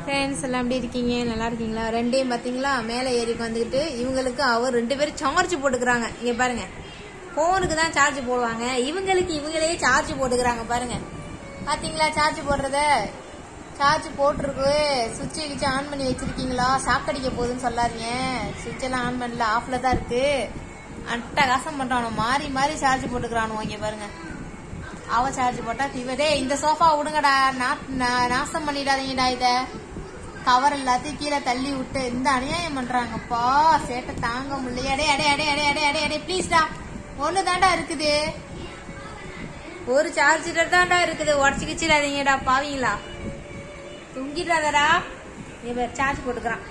Friends எல்லாம் எப்படி இருக்கீங்க நல்லா இருக்கீங்களா ரெண்டையும் பாத்தீங்களா மேலே ஏறி வந்துக்கிட்டு இவங்களுக்கு அவர் ரெண்டு பேரும் சார்ஜ் போட்டுக்கிறாங்க இங்க பாருங்க போனுக்கு தான் சார்ஜ் போடுவாங்க இவங்களுக்கு இவங்களே சார்ஜ் போட்டுக்கிறாங்க பாருங்க பாத்தீங்களா சார்ஜ் போடுறத சார்ஜ் போட்டிருக்கு சுவிட்ச் கிச்சு ஆன் பண்ணி வச்சிருக்கீங்களா சாக்கடிக்க போகுதுன்னு சொல்லாதீங்க சுவிட்ச் எல்லாம் ஆன் பண்ணல ஆஃப்ல தான் இருக்கு அட்டகாசம் பண்றானோ மாறி மாறி சார்ஜ் போட்டுக்கிறானு இங்க பாருங்க அவ சார்ஜ் போட்டா இவரே இந்த சோஃபா விடுங்கடா நா- நா- நாசம் பண்ணிடாதீங்கடா இத கவர் எல்லாத்தையும் கீழே தள்ளி விட்டு இந்த அநியாயம் பண்றாங்கப்பா சேட்டை தாங்க முடியல அடே அடே அடே அடே அடே அடே அடே ப்ளீஸ்டா ஒண்ணு தாண்டா இருக்குது ஒரு சார்ஜர் தாண்டா இருக்குது உடச்சு கிச்சிடாதீங்கடா பாவீங்களா துங்கிடாதடா இவர் சார்ஜ் போட்டுக்கிறான்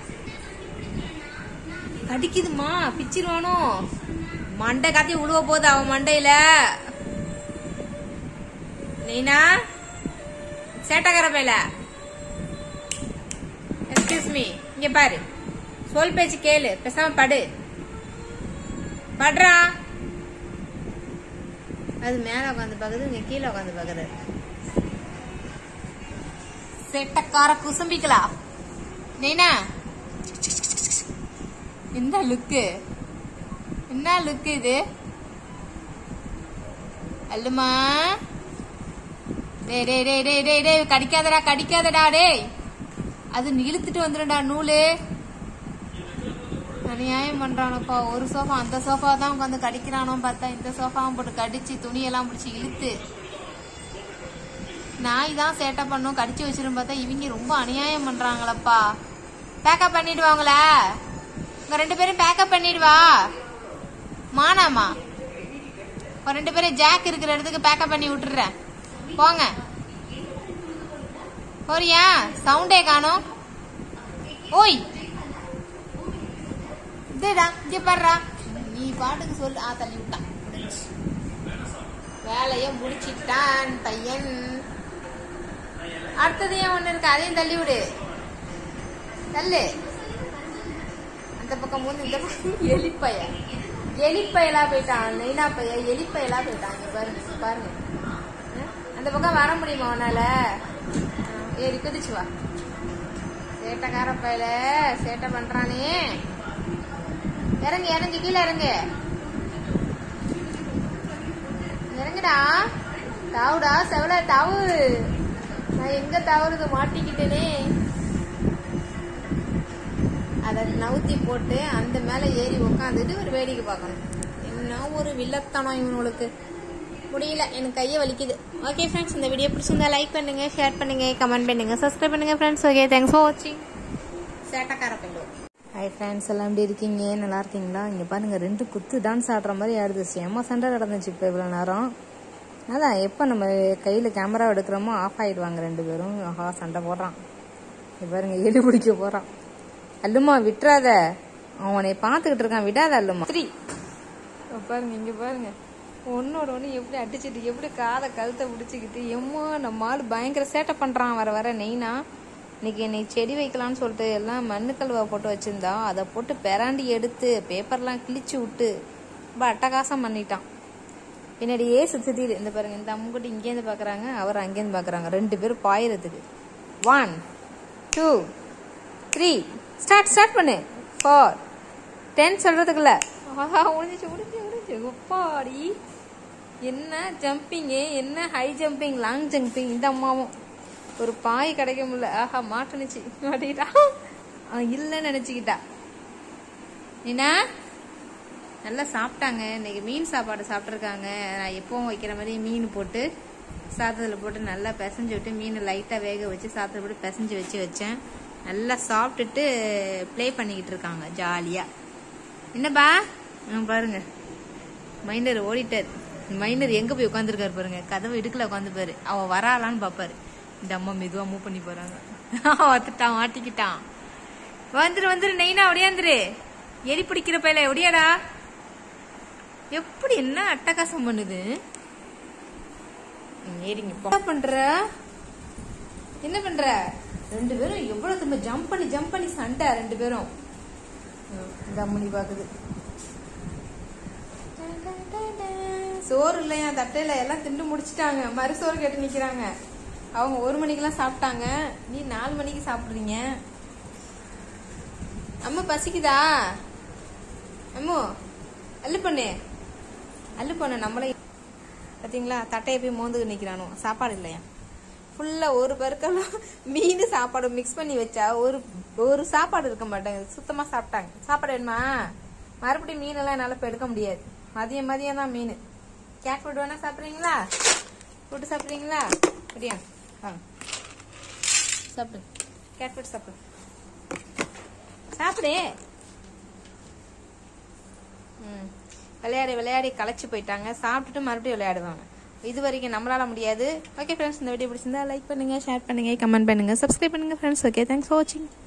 கடிக்குதுமா பிச்சிருவானோ மண்டை காத்தி உழுவ போகுது அவன் மண்டையில நீனா சேட்டக்கார பையல எக்ஸ்கியூஸ் மீ இங்க பாரு சொல் பேச்சு கேளு பேசாம படு படுறா அது மேல உட்காந்து பாக்குது இங்க கீழே உட்காந்து பாக்குது சேட்டக்கார குசும்பிக்கலா நீனா என்ன லுக்கு என்ன லுக்கு இது அல்லுமா டேய் டேய் டேய் டேய் டேய் டேய் கடிக்காதடா கடிக்காதடா டேய் அது இழுத்துட்டு வந்துடும்டா நூலு அநியாயம் பண்றானப்பா ஒரு சோஃபா அந்த சோஃபா தான் உட்காந்து கடிக்கிறானோ பார்த்தா இந்த சோஃபாவும் போட்டு கடிச்சு துணியெல்லாம் பிடிச்சி இழுத்து நாய் தான் சேட்டை பண்ணும் கடிச்சு வச்சிரும் பார்த்தா இவங்க ரொம்ப அநியாயம் பண்றாங்களப்பா பேக்கப் பண்ணிடுவாங்களா உங்க ரெண்டு பேரும் பேக்கப் பண்ணிடுவா மானாமா ஒரு ரெண்டு பேரும் ஜாக் இருக்கிற இடத்துக்கு பேக்கப் பண்ணி விட்டுறேன் போங்க போறியா சவுண்டே காணோம் ஓய் இதேடா இங்க பாடுறா நீ பாட்டுக்கு சொல்லு ஆ தள்ளி விட்டான் முடிஞ்சுச்சு. வேலைய முடிச்சிட்டான் பையன் அடுத்தது ஏன் ஒண்ணு இருக்கு அதையும் தள்ளி விடு தள்ளு அந்த பக்கம் மூணு இந்த பக்கம் எலிப்பைய எலிப்பையலா போயிட்டான் நெய்னா பைய எலிப்பையலா போயிட்டான் இங்க பாருங்க இங்க பாருங்க அஹ், அந்த பக்கம் வர முடியுமா உன்னால அஹ், ஏறி குதிச்சு வா சேட்டைக்கார பையல சேட்டை பண்றானே இறங்கு இறங்கு கீழே இறங்கு இறங்குடா தாவுடா செவல தாவு நான் எங்க தவறுது மாட்டிக்கிட்டேனே அதை நவுத்தி போட்டு அந்த மேல ஏறி உட்காந்துட்டு ஒரு வேடிக்கை பார்க்கணும் என்ன ஒரு வில்லத்தனம் இவனுக்கு முடியல எனக்கு கையை வலிக்குது ஓகே ஃப்ரெண்ட்ஸ் இந்த வீடியோ பிடிச்சிருந்தா லைக் பண்ணுங்க ஷேர் பண்ணுங்க கமெண்ட் பண்ணுங்க சப்ஸ்கிரைப் பண்ணுங்க ஃப்ரெண்ட்ஸ் ஓகே தேங்க்ஸ் ஃபார் வாட்சிங் சேட்டக்கார பெல்லோ ஹாய் ஃப்ரெண்ட்ஸ் எல்லாம் எப்படி இருக்கீங்க நல்லா இருக்கீங்களா இங்கே பாருங்க ரெண்டு குத்து டான்ஸ் ஆடுற மாதிரி ஆடுது செம்ம சண்டை நடந்துச்சு இப்போ இவ்வளோ நேரம் அதான் எப்போ நம்ம கையில் கேமரா எடுக்கிறோமோ ஆஃப் ஆயிடுவாங்க ரெண்டு பேரும் ஆஹா சண்டை போடுறான் இங்க பாருங்க எலி பிடிக்க போறான் அல்லுமா விட்டுறாத அவனை பார்த்துக்கிட்டு இருக்கான் விடாத அல்லுமா த்ரீ பாருங்க இங்க பாருங்க ஒன்னோட ஒன்று எப்படி அடிச்சிட்டு எப்படி காதை கழுத்தை பிடிச்சிக்கிட்டு எம்மோ நம்ம ஆள் பயங்கர சேட்டை பண்றான் வர வர நெய்னா இன்னைக்கு என்னை செடி வைக்கலாம்னு சொல்லிட்டு எல்லாம் மண்ணு கழுவா போட்டு வச்சிருந்தா அதை போட்டு பெராண்டி எடுத்து பேப்பர்லாம் கிழிச்சு விட்டு ரொம்ப அட்டகாசம் பண்ணிட்டான் பின்னாடியே சுத்தி இந்த பாருங்க இந்த அம்முக்குட்டி இங்கேருந்து பாக்குறாங்க அவர் அங்கேருந்து பாக்குறாங்க ரெண்டு பேரும் பாயறதுக்கு one two three start start பண்ணு ஃபோர் டென் சொல்றதுக்குள்ள ஆஹா முடிஞ்சிச்சு முடிஞ்சு முடிஞ்சு உப்பாடி என்ன ஜம்பிங்கு என்ன ஹை ஜம்பிங் லாங் ஜம்பிங் இந்த அம்மாவும் ஒரு பாய் கிடைக்க முடியல ஆஹா மாட்டுனுச்சு மாட்டிக்கிட்டா அவன் இல்லைன்னு நினைச்சுக்கிட்டா என்ன நல்லா சாப்பிட்டாங்க இன்னைக்கு மீன் சாப்பாடு சாப்பிட்ருக்காங்க நான் எப்பவும் வைக்கிற மாதிரி மீன் போட்டு சாதத்தில் போட்டு நல்லா பிசைஞ்சு விட்டு மீனை லைட்டாக வேக வச்சு சாதத்தில் போட்டு பிசைஞ்சு வச்சு வச்சேன் நல்லா சாப்பிட்டுட்டு ப்ளே பண்ணிக்கிட்டு இருக்காங்க ஜாலியாக என்னப்பா ஆ, பாருங்க மைனர் ஓடிட்டார் மைனர் எங்கே போய் உட்காந்துருக்காரு பாருங்க கதவு இடுக்கில் உட்காந்துப்பாரு அவன் வராளான்னு பார்ப்பாரு இந்த அம்மா மெதுவாக மூவ் பண்ணி போகிறாங்க வந்துட்டான் மாட்டிக்கிட்டான் வந்துரு வந்துரு நெய்னா ஒடியாந்துரு எலி பிடிக்கிற பையில ஒடியாடா எப்படி என்ன அட்டகாசம் பண்ணுது ம், ஏறிங்க போ. என்ன பண்ற என்ன பண்ற ரெண்டு பேரும் எவ்வளவு திரும்ப ஜம்ப் பண்ணி ஜம்ப் பண்ணி சண்டை ரெண்டு பேரும் ம், இந்த அம்மனி பாக்குது சோறு இல்லையா தட்டையில எல்லாம் திண்டு முடிச்சிட்டாங்க மறு சோறு கேட்டு நிக்கிறாங்க அவங்க ஒரு மணிக்கெல்லாம் சாப்பிட்டாங்க நீ நாலு மணிக்கு சாப்பிட்றீங்க அம்மா பசிக்குதா அம்மு அல்லு பண்ணு அல்லு பண்ணு நம்மளே பார்த்தீங்களா தட்டையை போய் மோந்து நிற்கிறானோ சாப்பாடு இல்லையா ஃபுல்லாக ஒரு பருக்கெல்லாம் மீன் சாப்பாடு மிக்ஸ் பண்ணி வச்சா ஒரு ஒரு சாப்பாடு இருக்க மாட்டேங்குது சுத்தமாக சாப்பிட்டாங்க சாப்பாடு வேணுமா மறுபடியும் மீனெல்லாம் என்னால் இப்போ எடுக்க முடியாது மதியம் மதியம் தான் மீன் கேட் ஃபுட் வேணா சாப்பிட்றீங்களா ஃபுட்டு சாப்பிட்றீங்களா அப்படியா வாங்க சாப்பிடு கேட் ஃபுட் சாப்பிடு சாப்பிடு ம் விளையாடி விளையாடி களைச்சு போயிட்டாங்க சாப்பிட்டுட்டு மறுபடியும் விளையாடுவாங்க இது வரைக்கும் நம்மளால முடியாது ஓகே ஃப்ரெண்ட்ஸ் இந்த வீடியோ பிடிச்சிருந்தா லைக் பண்ணுங்க ஷேர் பண்ணுங்க கமெண்ட் பண்ணுங்க சப்ஸ்கிரைப் பண்ணுங்க ஃப்ரெண்ட்ஸ் ஓகே தேங்க்ஸ் ஃபார் வாட்சிங்